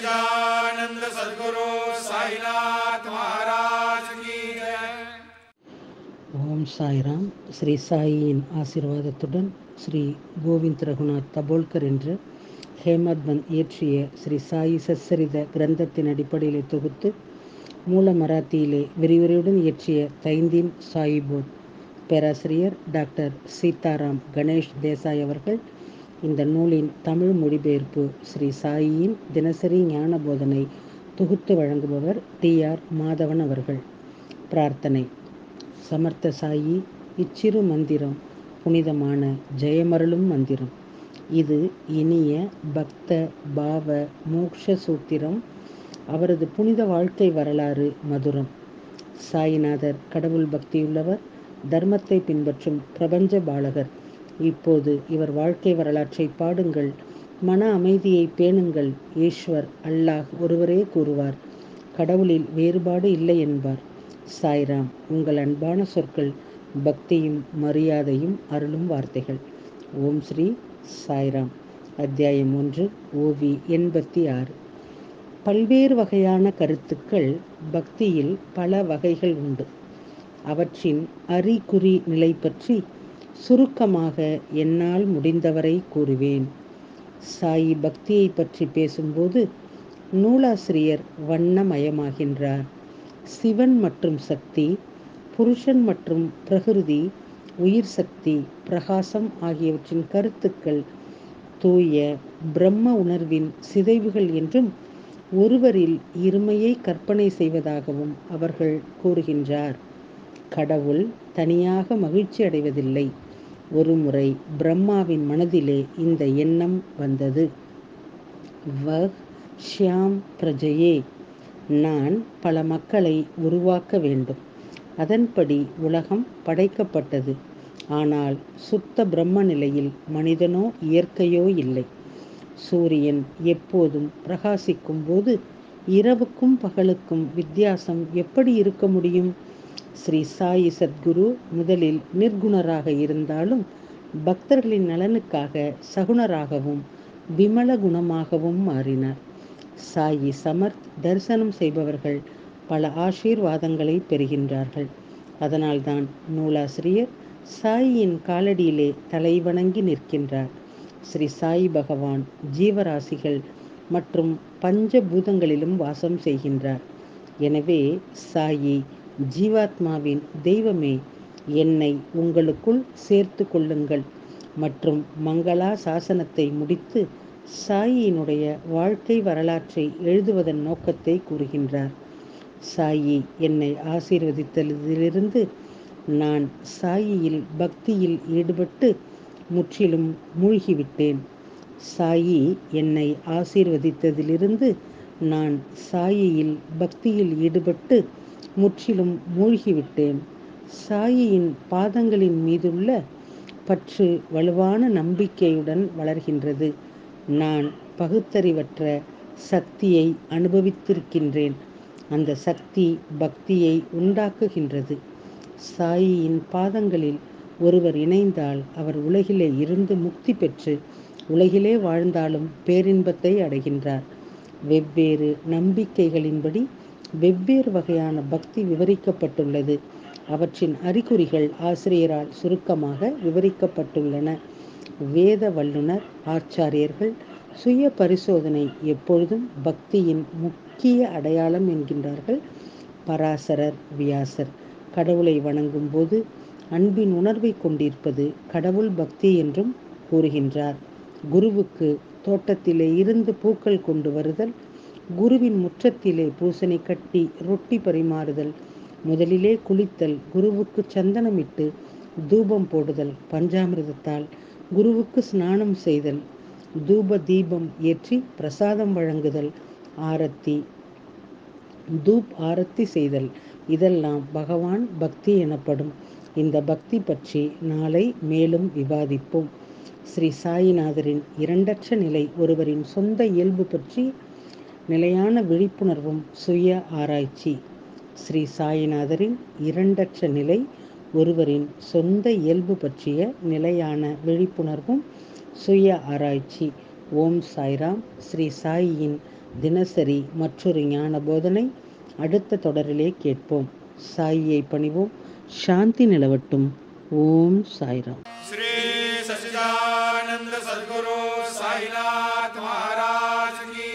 सच्चिदानंद सदगुरु साईनाथ महाराज की जय ஓம் சாய்ராம் ஸ்ரீ சாயியின் ஆசீர்வாதத்துடன் ஸ்ரீ கோவிந்த் ரகுநாத் தபோல்கர் என்ற ஹேமத்வன் இயற்றிய ஸ்ரீ சாயி சச்சரித கிரந்தத்தின் அடிப்படையிலே தொகுத்து மூல மராத்தியிலே விரிவுரையுடன் இயற்றிய தைந்தீன் சாயிபோத் பேராசிரியர் டாக்டர் சீதாராம் கணேஷ் தேசாய் அவர்கள் இந்த நூலின் தமிழ் மொழிபெயர்ப்பு ஸ்ரீ சாயியின் தினசரி ஞான போதனை தொகுத்து வழங்குபவர் டி ஆர் மாதவன் அவர்கள் பிரார்த்தனை சமர்த்த சாயி இச்சிறு மந்திரம் புனிதமான ஜெயமருளும் மந்திரம் இது இனிய பக்த பாவ மோக்ஷ சூத்திரம் அவரது புனித வாழ்க்கை வரலாறு மதுரம் சாயிநாதர் கடவுள் பக்தியுள்ளவர் தர்மத்தை பின்பற்றும் பிரபஞ்ச பாலகர் இப்போது இவர் வாழ்க்கை வரலாற்றை பாடுங்கள் மன அமைதியை பேணுங்கள் ஈஸ்வர் அல்லாஹ் ஒருவரே கூறுவார் கடவுளில் வேறுபாடு இல்லை என்பார் சாய்ராம் உங்கள் அன்பான சொற்கள் பக்தியும் மரியாதையும் அருளும் வார்த்தைகள் ஓம் ஸ்ரீ சாய்ராம் அத்தியாயம் ஒன்று ஓவி எண்பத்தி ஆறு பல்வேறு வகையான கருத்துக்கள் பக்தியில் பல வகைகள் உண்டு அவற்றின் அறிகுறி நிலை பற்றி சுருக்கமாக என்னால் முடிந்தவரை கூறுவேன் சாயி பக்தியை பற்றி பேசும்போது நூலாசிரியர் வண்ணமயமாகின்றார் சிவன் மற்றும் சக்தி புருஷன் மற்றும் பிரகிருதி உயிர் சக்தி பிரகாசம் ஆகியவற்றின் கருத்துக்கள் தூய பிரம்ம உணர்வின் சிதைவுகள் என்றும் ஒருவரில் இருமையை கற்பனை செய்வதாகவும் அவர்கள் கூறுகின்றார் கடவுள் தனியாக மகிழ்ச்சி அடைவதில்லை ஒருமுறை பிரம்மாவின் மனதிலே இந்த எண்ணம் வந்தது வஹ் ஷியாம் பிரஜையே நான் பல மக்களை உருவாக்க வேண்டும் அதன்படி உலகம் படைக்கப்பட்டது ஆனால் சுத்த பிரம்ம நிலையில் மனிதனோ இயற்கையோ இல்லை சூரியன் எப்போதும் பிரகாசிக்கும் போது இரவுக்கும் பகலுக்கும் வித்தியாசம் எப்படி இருக்க முடியும் ஸ்ரீ சாயி சத்குரு முதலில் நிர்குணராக இருந்தாலும் பக்தர்களின் நலனுக்காக சகுணராகவும் விமல குணமாகவும் மாறினார் சாயி சமர்த் தரிசனம் செய்பவர்கள் பல ஆசீர்வாதங்களை பெறுகின்றார்கள் அதனால்தான் நூலாசிரியர் சாயியின் காலடியிலே தலைவணங்கி நிற்கின்றார் ஸ்ரீ சாய் பகவான் ஜீவராசிகள் மற்றும் பஞ்சபூதங்களிலும் வாசம் செய்கின்றார் எனவே சாயி ஜீவாத்மாவின் தெய்வமே என்னை உங்களுக்குள் சேர்த்து கொள்ளுங்கள் மற்றும் மங்களா சாசனத்தை முடித்து சாயியினுடைய வாழ்க்கை வரலாற்றை எழுதுவதன் நோக்கத்தை கூறுகின்றார் சாயி என்னை ஆசீர்வதித்ததிலிருந்து நான் சாயியில் பக்தியில் ஈடுபட்டு முற்றிலும் மூழ்கிவிட்டேன் சாயி என்னை ஆசீர்வதித்ததிலிருந்து நான் சாயியில் பக்தியில் ஈடுபட்டு முற்றிலும் மூழ்கிவிட்டேன் சாயியின் பாதங்களின் மீதுள்ள பற்று வலுவான நம்பிக்கையுடன் வளர்கின்றது நான் பகுத்தறிவற்ற சக்தியை அனுபவித்திருக்கின்றேன் அந்த சக்தி பக்தியை உண்டாக்குகின்றது சாயியின் பாதங்களில் ஒருவர் இணைந்தால் அவர் உலகிலே இருந்து முக்தி பெற்று உலகிலே வாழ்ந்தாலும் பேரின்பத்தை அடைகின்றார் வெவ்வேறு நம்பிக்கைகளின்படி வெவ்வேறு வகையான பக்தி விவரிக்கப்பட்டுள்ளது அவற்றின் அறிகுறிகள் ஆசிரியரால் சுருக்கமாக விவரிக்கப்பட்டுள்ளன வேத வல்லுனர் ஆச்சாரியர்கள் சுய பரிசோதனை எப்பொழுதும் பக்தியின் முக்கிய அடையாளம் என்கின்றார்கள் பராசரர் வியாசர் கடவுளை வணங்கும் போது அன்பின் உணர்வை கொண்டிருப்பது கடவுள் பக்தி என்றும் கூறுகின்றார் குருவுக்கு தோட்டத்திலே இருந்து பூக்கள் கொண்டு வருதல் குருவின் முற்றத்திலே பூசணி கட்டி ரொட்டி பரிமாறுதல் முதலிலே குளித்தல் குருவுக்கு சந்தனமிட்டு தூபம் போடுதல் பஞ்சாமிர்தத்தால் குருவுக்கு ஸ்நானம் செய்தல் தூப தீபம் ஏற்றி பிரசாதம் வழங்குதல் ஆரத்தி தூப் ஆரத்தி செய்தல் இதெல்லாம் பகவான் பக்தி எனப்படும் இந்த பக்தி பற்றி நாளை மேலும் விவாதிப்போம் ஸ்ரீ சாயிநாதரின் இரண்டற்ற நிலை ஒருவரின் சொந்த இயல்பு பற்றி நிலையான விழிப்புணர்வும் சுய ஆராய்ச்சி ஸ்ரீ சாயிநாதரின் இரண்டற்ற நிலை ஒருவரின் சொந்த இயல்பு பற்றிய நிலையான விழிப்புணர்வும் சுய ஆராய்ச்சி ஓம் சாய்ராம் ஸ்ரீ சாயியின் தினசரி மற்றொரு ஞான போதனை அடுத்த தொடரிலே கேட்போம் சாயியை பணிவோம் சாந்தி நிலவட்டும் ஓம் சாய்ராம் श्री सच्चिदानंद सदगुरु साईनाथ महाराज की